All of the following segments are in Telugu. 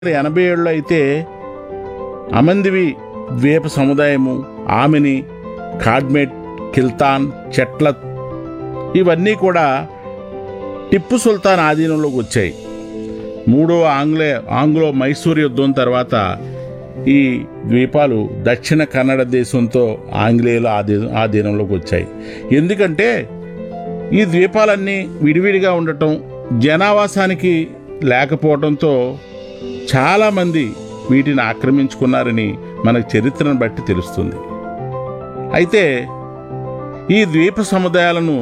ఎనభై ఏడులో అయితే అమందివి ద్వీప సముదాయము ఆమిని కాడ్మెట్ కిల్తాన్ చెట్లత్ ఇవన్నీ కూడా టిప్పు సుల్తాన్ ఆధీనంలోకి వచ్చాయి మూడో ఆంగ్లే ఆంగ్లో మైసూర్ యుద్ధం తర్వాత ఈ ద్వీపాలు దక్షిణ కన్నడ దేశంతో ఆంగ్లేయుల ఆధీ ఆధీనంలోకి వచ్చాయి ఎందుకంటే ఈ ద్వీపాలన్నీ విడివిడిగా ఉండటం జనావాసానికి లేకపోవడంతో చాలామంది వీటిని ఆక్రమించుకున్నారని మనకు చరిత్రను బట్టి తెలుస్తుంది అయితే ఈ ద్వీప సముదాయాలను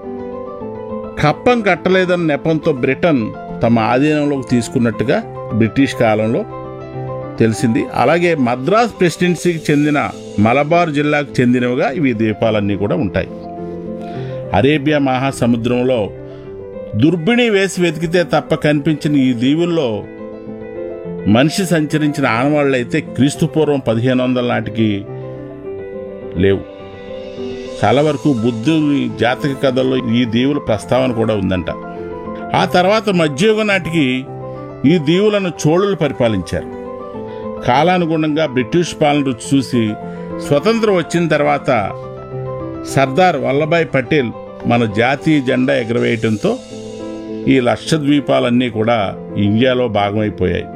కప్పం కట్టలేదన్న నెపంతో బ్రిటన్ తమ ఆధీనంలోకి తీసుకున్నట్టుగా బ్రిటిష్ కాలంలో తెలిసింది అలాగే మద్రాస్ ప్రెసిడెన్సీకి చెందిన మలబార్ జిల్లాకు చెందినవిగా ఇవి ద్వీపాలన్నీ కూడా ఉంటాయి అరేబియా మహాసముద్రంలో దుర్బిణి వేసి వెతికితే తప్ప కనిపించిన ఈ దీవుల్లో మనిషి సంచరించిన ఆనవాళ్ళు అయితే క్రీస్తుపూర్వం పదిహేను వందల నాటికి లేవు చాలా వరకు బుద్ధుని జాతక కథల్లో ఈ దీవుల ప్రస్తావన కూడా ఉందంట ఆ తర్వాత మధ్యయుగం నాటికి ఈ దీవులను చోళులు పరిపాలించారు కాలానుగుణంగా బ్రిటిష్ పాలన రుచి చూసి స్వతంత్రం వచ్చిన తర్వాత సర్దార్ వల్లభాయ్ పటేల్ మన జాతీయ జెండా ఎగరవేయటంతో ఈ లక్షద్వీపాలన్నీ కూడా ఇండియాలో భాగమైపోయాయి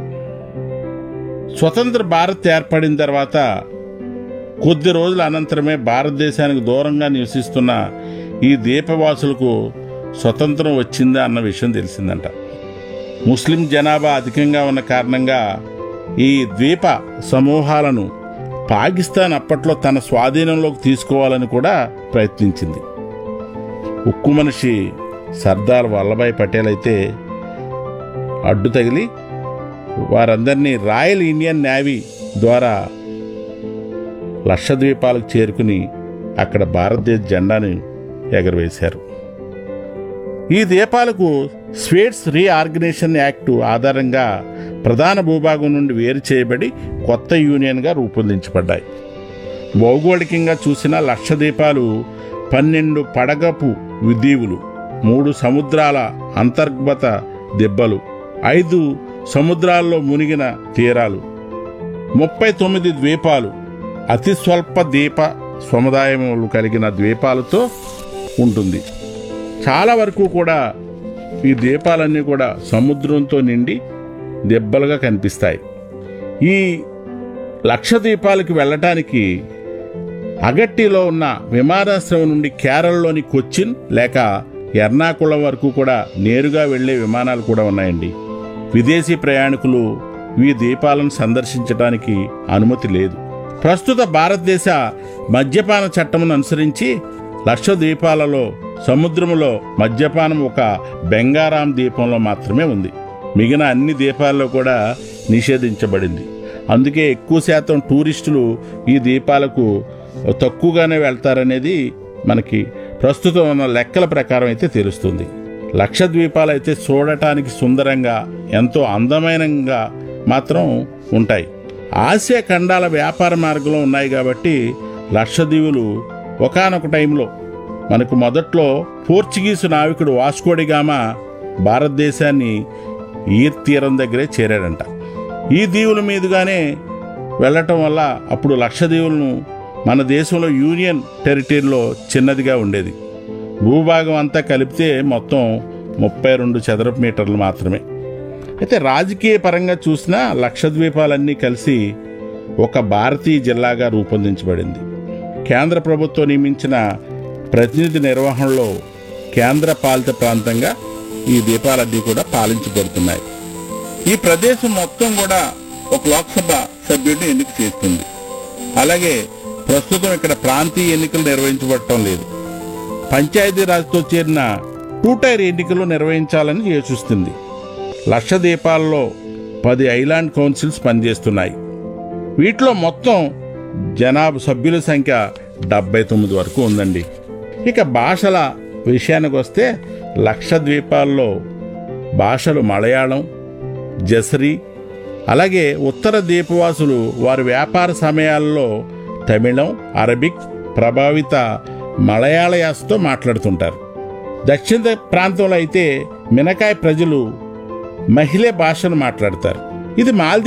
స్వతంత్ర భారత్ ఏర్పడిన తర్వాత కొద్ది రోజుల అనంతరమే భారతదేశానికి దూరంగా నివసిస్తున్న ఈ ద్వీపవాసులకు స్వతంత్రం వచ్చిందా అన్న విషయం తెలిసిందంట ముస్లిం జనాభా అధికంగా ఉన్న కారణంగా ఈ ద్వీప సమూహాలను పాకిస్తాన్ అప్పట్లో తన స్వాధీనంలోకి తీసుకోవాలని కూడా ప్రయత్నించింది ఉక్కు మనిషి సర్దార్ వల్లభాయ్ పటేల్ అయితే అడ్డు తగిలి వారందరినీ రాయల్ ఇండియన్ నేవీ ద్వారా లక్షద్వీపాలకు చేరుకుని అక్కడ భారతదేశ జెండాను ఎగరవేశారు ఈ ద్వీపాలకు స్వేట్స్ రీఆర్గనైజేషన్ యాక్టు ఆధారంగా ప్రధాన భూభాగం నుండి వేరు చేయబడి కొత్త యూనియన్గా రూపొందించబడ్డాయి భౌగోళికంగా చూసిన లక్షద్వీపాలు పన్నెండు పడగపు దీవులు మూడు సముద్రాల అంతర్గత దెబ్బలు ఐదు సముద్రాల్లో మునిగిన తీరాలు ముప్పై తొమ్మిది ద్వీపాలు అతి స్వల్ప ద్వీప సముదాయములు కలిగిన ద్వీపాలతో ఉంటుంది చాలా వరకు కూడా ఈ ద్వీపాలన్నీ కూడా సముద్రంతో నిండి దెబ్బలుగా కనిపిస్తాయి ఈ లక్షద్వీపాలకు వెళ్ళటానికి అగట్టిలో ఉన్న విమానాశ్రయం నుండి కేరళలోని కొచ్చిన్ లేక ఎర్నాకుళం వరకు కూడా నేరుగా వెళ్లే విమానాలు కూడా ఉన్నాయండి విదేశీ ప్రయాణికులు ఈ ద్వీపాలను సందర్శించడానికి అనుమతి లేదు ప్రస్తుత భారతదేశ మద్యపాన చట్టమును అనుసరించి లక్ష ద్వీపాలలో సముద్రములో మద్యపానం ఒక బెంగారాం ద్వీపంలో మాత్రమే ఉంది మిగిలిన అన్ని ద్వీపాల్లో కూడా నిషేధించబడింది అందుకే ఎక్కువ శాతం టూరిస్టులు ఈ ద్వీపాలకు తక్కువగానే వెళ్తారనేది మనకి ప్రస్తుతం ఉన్న లెక్కల ప్రకారం అయితే తెలుస్తుంది లక్షద్వీపాలు అయితే చూడటానికి సుందరంగా ఎంతో అందమైనగా మాత్రం ఉంటాయి ఆసియా ఖండాల వ్యాపార మార్గంలో ఉన్నాయి కాబట్టి లక్షద్వీపులు ఒకానొక టైంలో మనకు మొదట్లో పోర్చుగీసు నావికుడు వాస్కోడిగామా భారతదేశాన్ని ఈ తీరం దగ్గరే చేరాడంట ఈ దీవుల మీదుగానే వెళ్ళటం వల్ల అప్పుడు లక్షద్వీపులను మన దేశంలో యూనియన్ టెరిటరీలో చిన్నదిగా ఉండేది భూభాగం అంతా కలిపితే మొత్తం ముప్పై రెండు చదరపు మీటర్లు మాత్రమే అయితే రాజకీయ పరంగా చూసినా లక్షద్వీపాలన్నీ కలిసి ఒక భారతీయ జిల్లాగా రూపొందించబడింది కేంద్ర ప్రభుత్వం నియమించిన ప్రతినిధి నిర్వహణలో కేంద్ర పాలిత ప్రాంతంగా ఈ ద్వీపాలన్నీ కూడా పాలించబడుతున్నాయి ఈ ప్రదేశం మొత్తం కూడా ఒక లోక్సభ సభ్యుడిని ఎన్నిక చేస్తుంది అలాగే ప్రస్తుతం ఇక్కడ ప్రాంతీయ ఎన్నికలు నిర్వహించబడటం లేదు పంచాయతీరాజ్తో చేరిన టూ టైర్ ఎన్నికలు నిర్వహించాలని యోచిస్తుంది లక్షద్వీపాల్లో పది ఐలాండ్ కౌన్సిల్స్ పనిచేస్తున్నాయి వీటిలో మొత్తం జనాభా సభ్యుల సంఖ్య డెబ్బై తొమ్మిది వరకు ఉందండి ఇక భాషల విషయానికి వస్తే లక్షద్వీపాల్లో భాషలు మలయాళం జసరి అలాగే ఉత్తర ద్వీపవాసులు వారి వ్యాపార సమయాల్లో తమిళం అరబిక్ ప్రభావిత మలయాళ యాసతో మాట్లాడుతుంటారు దక్షిణ ప్రాంతంలో అయితే మినకాయ ప్రజలు మహిళ భాషను మాట్లాడతారు ఇది మాల్దీవ్